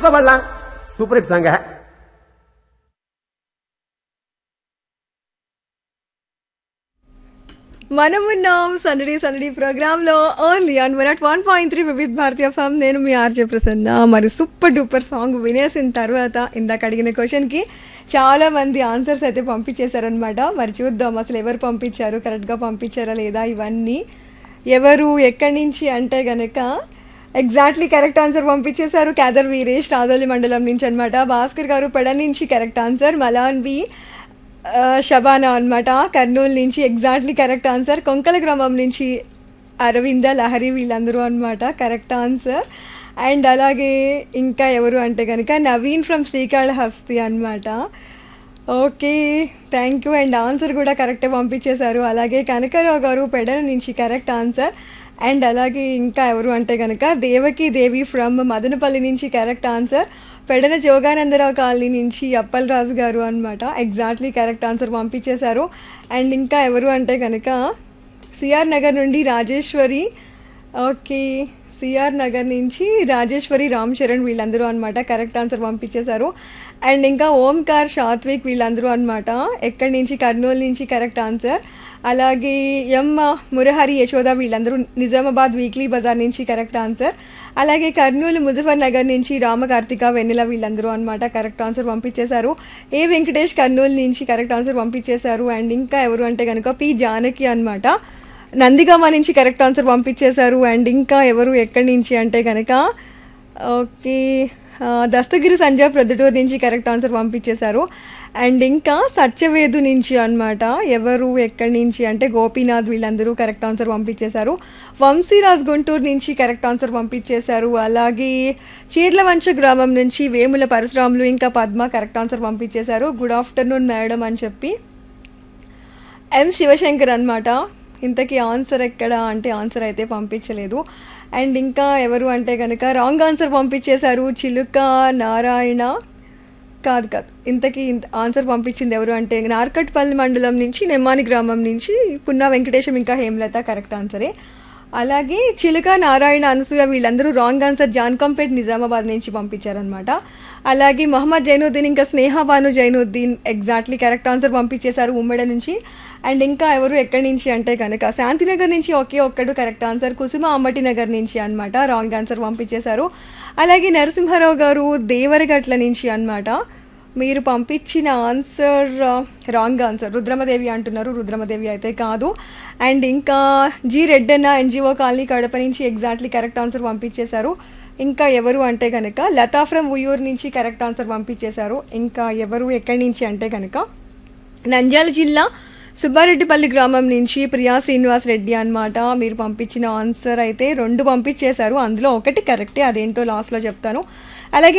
బళ్ళ super hit song మనమున్నాం సందడి సందడి ప్రోగ్రామ్ లో only on one at one point three Vividh Bharati FM నేను మీ ఆర్జే ప్రసన్న మరి సూపర్ డూపర్ సాంగ్ వినేసిన తర్వాత ఇందాక అడిగిన క్వశ్చన్ కి చాలా మంది ఆన్సర్స్ అయితే పంపించేశారనమాట మరి చూద్దాం అసలు ఎవరు పంపించారు కరెక్ట్ గా పంపించారా లేదా ఇవన్నీ ఎవరు ఎక్కడి నుంచి అంటే గనక ఎగ్జాక్ట్లీ కరెక్ట్ ఆన్సర్ పంపించేశారు కేదర్ వీరేష్ రాదోలి మండలం నుంచి అనమాట భాస్కర్ గారు పెడ నుంచి కరెక్ట్ ఆన్సర్ మలాన్ బి ఆ, షబానా అనమాట కర్నూలు నుంచి ఎగ్జాక్ట్లీ కరెక్ట్ ఆన్సర్ కొంకల గ్రామం నుంచి అరవింద లహరి వీళ్ళందరూ అనమాట కరెక్ట్ ఆన్సర్ అండ్ అలాగే ఇంకా ఎవరు అంటే కనుక నవీన్ ఫ్రమ్ శ్రీకాళహస్తి అనమాట okay thank you and answer కూడా కరెక్టే పంపించేశారు అలాగే కనకరావు గారు పెడల నుంచి కరెక్ట్ ఆన్సర్ అండ్ అలాగే ఇంకా ఎవరు అంటే కనుక దేవకి దేవి ఫ్రమ్ మదనపల్లి నుంచి correct answer Pedana Joganandarao colony నుంచి అప్పలరాజు గారు అనమాట ఎగ్జాక్ట్లీ కరెక్ట్ ఆన్సర్ పంపించేశారు అండ్ ఇంకా ఎవరు అంటే కనుక సిఆర్ నగర్ నుండి రాజేశ్వరి ఓకే సిఆర్ నగర్ నుంచి రాజేశ్వరి రామ్ చరణ్ వీళ్ళందరూ అనమాట కరెక్ట్ ఆన్సర్ పంపించేశారు అండ్ ఇంకా ఓంకార్ షాత్విక్ వీళ్ళందరూ అనమాట ఎక్కడి నుంచి కర్నూలు నుంచి కరెక్ట్ ఆన్సర్ అలాగే ఎం మురహరి యశోద వీళ్ళందరూ నిజామాబాద్ వీక్లీ బజార్ నుంచి కరెక్ట్ ఆన్సర్ అలాగే కర్నూలు ముజఫర్ నగర్ నుంచి రామకార్తిక వెన్నెల వీళ్ళందరూ అనమాట కరెక్ట్ ఆన్సర్ పంపించేశారు ఏ వెంకటేష్ కర్నూలు నుంచి కరెక్ట్ ఆన్సర్ పంపించేశారు అండ్ ఇంకా ఎవరు అంటే కనుక పి జానకి అనమాట నందిగామ నుంచి కరెక్ట్ ఆన్సర్ పంపించేశారు అండ్ ఇంకా ఎవరు ఎక్కడి నుంచి అంటే కనుక ఓకే ఆ, దస్తగిరి సంజయ్ ప్రొద్దుటూరు నుంచి కరెక్ట్ ఆన్సర్ పంపించేశారు అండ్ ఇంకా సత్యవేదు నుంచి అన్నమాట ఎవరు ఎక్కడి నుంచి అంటే గోపీనాథ్ వీళ్ళందరూ కరెక్ట్ ఆన్సర్ పంపించేశారు వంశీరాజ్ గుంటూరు నుంచి కరెక్ట్ ఆన్సర్ పంపించేశారు అలాగే చీర్లవంచ గ్రామం నుంచి వేముల పరశురాములు ఇంకా పద్మ కరెక్ట్ ఆన్సర్ పంపించేశారు గుడ్ ఆఫ్టర్నూన్ మేడం అని చెప్పి ఎం శివశంకర్ అనమాట ఇంతకీ ఆన్సర్ ఎక్కడ అంటే ఆన్సర్ అయితే పంపించలేదు అండ్ ఇంకా ఎవరు అంటే కనుక రాంగ్ ఆన్సర్ పంపించేశారు చిలుక నారాయణ కాదు కాదు ఇంతకీ ఇంత ఆన్సర్ పంపించింది ఎవరు అంటే నార్కట్పల్లి మండలం నుంచి నెమ్మాని గ్రామం నుంచి పున్నా వెంకటేశం ఇంకా హేమలత కరెక్ట్ ఆన్సరే అలాగే చిలుక నారాయణ అనసూయ వీళ్ళందరూ రాంగ్ ఆన్సర్ జాన్కంపేట్ నిజామాబాద్ నుంచి పంపించారనమాట అలాగే మహమ్మద్ జైనుద్దీన్ ఇంకా Sneha Banu Zainuddin exactly correct answer పంపించేశారు ఉమ్మడి నుంచి అండ్ ఇంకా ఎవరు ఎక్కడి నుంచి అంటే కనుక శాంతినగర్ నుంచి ఒకే ఒక్కడు కరెక్ట్ ఆన్సర్ కుసుమ అమ్మటి నగర్ నుంచి అన్నమాట రాంగ్ ఆన్సర్ పంపించేశారు అలాగే నరసింహారావు గారు దేవరగట్ల నుంచి అన్నమాట మీరు పంపించిన ఆన్సర్ రాంగ్ ఆన్సర్ రుద్రమదేవి అంటున్నారు రుద్రమదేవి అయితే కాదు అండ్ ఇంకా G Reddanna NGO colony Kadapa నుంచి ఎగ్జాక్ట్లీ కరెక్ట్ ఆన్సర్ పంపించేశారు ఇంకా ఎవరు అంటే కనుక లతా ఫ్రమ్ ఉయ్యూరు నుంచి కరెక్ట్ ఆన్సర్ పంపించేశారు ఇంకా ఎవరు ఎక్కడి నుంచి అంటే కనుక నంద్యాల జిల్లా సుబ్బారెడ్డిపల్లి గ్రామం నుంచి ప్రియా శ్రీనివాస్ రెడ్డి అన్నమాట మీరు పంపించిన ఆన్సర్ అయితే రెండు పంపించేశారు అందులో ఒకటి కరెక్టే అదేంటో లాస్ట్లో చెప్తాను అలాగే